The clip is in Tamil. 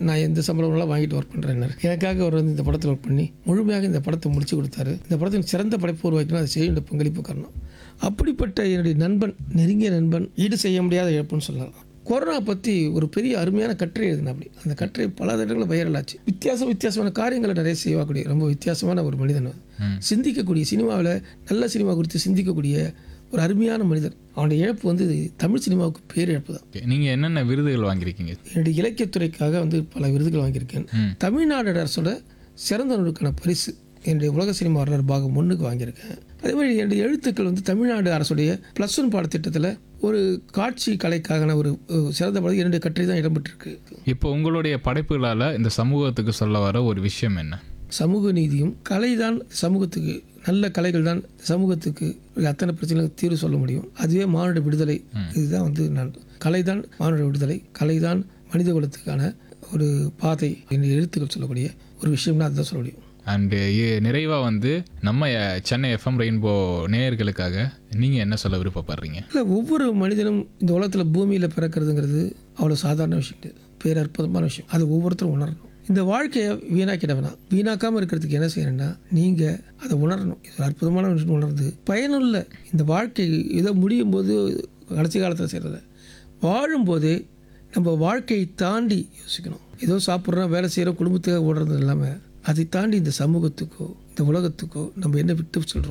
நான் எந்த சம்பளம்லாம் வாங்கிட்டு ஒர்க் பண்ணுறேன் எனக்காக அவர் வந்து இந்த படத்தில் ஒர்க் பண்ணி முழுமையாக இந்த படத்தை முடிச்சு கொடுத்தாரு இந்த படத்தின் சிறந்த படைப்பு உருவாக்கினா அதை செய்ய வேண்டிய பங்களிப்பு காரணம் அப்படிப்பட்ட என்னுடைய நண்பன் நெருங்கிய நண்பன் ஈடு செய்ய முடியாத இழப்புன்னு சொல்லலாம் கொரோனா பற்றி ஒரு பெரிய அருமையான கட்டுரை எழுதின அப்படி அந்த கட்டுரை பல இடங்களில் வைரல் ஆச்சு வித்தியாசம் வித்தியாசமான காரியங்களை நிறைய செய்யக்கூடிய ரொம்ப வித்தியாசமான ஒரு மனிதன் அவர். சிந்திக்கக்கூடிய சினிமாவில் நல்ல சினிமா குறித்து சிந்திக்கக்கூடிய ஒரு அருமையான மனிதர் அவனுடைய இழப்பு வந்து தமிழ் சினிமாவுக்கு பேரிழப்பு தான் Okay. நீங்க என்னென்ன விருதுகள் வாங்கியிருக்கீங்க என்னுடைய இலக்கியத்துறைக்காக வந்து பல விருதுகள் வாங்கியிருக்கேன் ம். தமிழ்நாடு அரசோட சிறந்த நூலுக்கான பரிசு என்னுடைய உலக சினிமா வரலாறு பாகம் ஒன்றுக்கு வாங்கியிருக்கேன் அதே மாதிரி என்னுடைய எழுத்துக்கள் வந்து தமிழ்நாடு அரசுடைய ப்ளஸ் ஒன் பாடத்திட்டத்தில் ஒரு காட்சி கலைக்கான ஒரு ஒரு சிறந்த படம் என்னுடைய கட்டுரை தான் இடம்பெற்றிருக்கு இப்போ உங்களுடைய படைப்புகளால இந்த சமூகத்துக்கு சொல்ல வர ஒரு விஷயம் என்ன சமூக நீதியும் கலை தான் சமூகத்துக்கு நல்ல கலைகள் தான் சமூகத்துக்கு உள்ள அத்தனை பிரச்சனைகளுக்கு தீர்வு சொல்ல முடியும் அதுவே மானுட விடுதலை இதுதான் வந்து நான் கலை தான் மானுட விடுதலை கலை தான் மனித குலத்துக்கான ஒரு பாதை என்ற எழுத்துக்கள் சொல்லக்கூடிய ஒரு விஷயம்னா அதுதான் சொல்ல முடியும் அண்டு நிறைவா வந்து நம்ம அஹ், சென்னை எஃப்எம் ரெயின்போ நேயர்களுக்காக நீங்க என்ன சொல்ல விருப்பப்படுறீங்க இல்லை ஒவ்வொரு மனிதனும் இந்த உலகத்தில் பூமியில் பிறக்கிறதுங்கிறது அவ்வளோ சாதாரண விஷயம் கிடையாது பேரற்புதமான விஷயம் அது ஒவ்வொருத்தரும் உணரணும் இந்த வாழ்க்கையை வீணாக்கிட வேணாம் வீணாக்காமல் இருக்கிறதுக்கு என்ன செய்யணும்னா நீங்கள் அதை உணரணும் இது ஒரு அற்புதமான விஷயம் உணர்ந்து பயனுள்ள இந்த வாழ்க்கை இதை முடியும் போது கடைசி காலத்தில் செய்கிறத வாழும்போதே நம்ம வாழ்க்கையை தாண்டி யோசிக்கணும் ஏதோ சாப்பிட்றோம் வேலை செய்கிறோம் குடும்பத்துக்காக ஓடுறது இல்லாமல் அதை தாண்டி இந்த சமூகத்துக்கோ இந்த உலகத்துக்கோ நம்ம என்ன விட்டு சொல்கிறோம்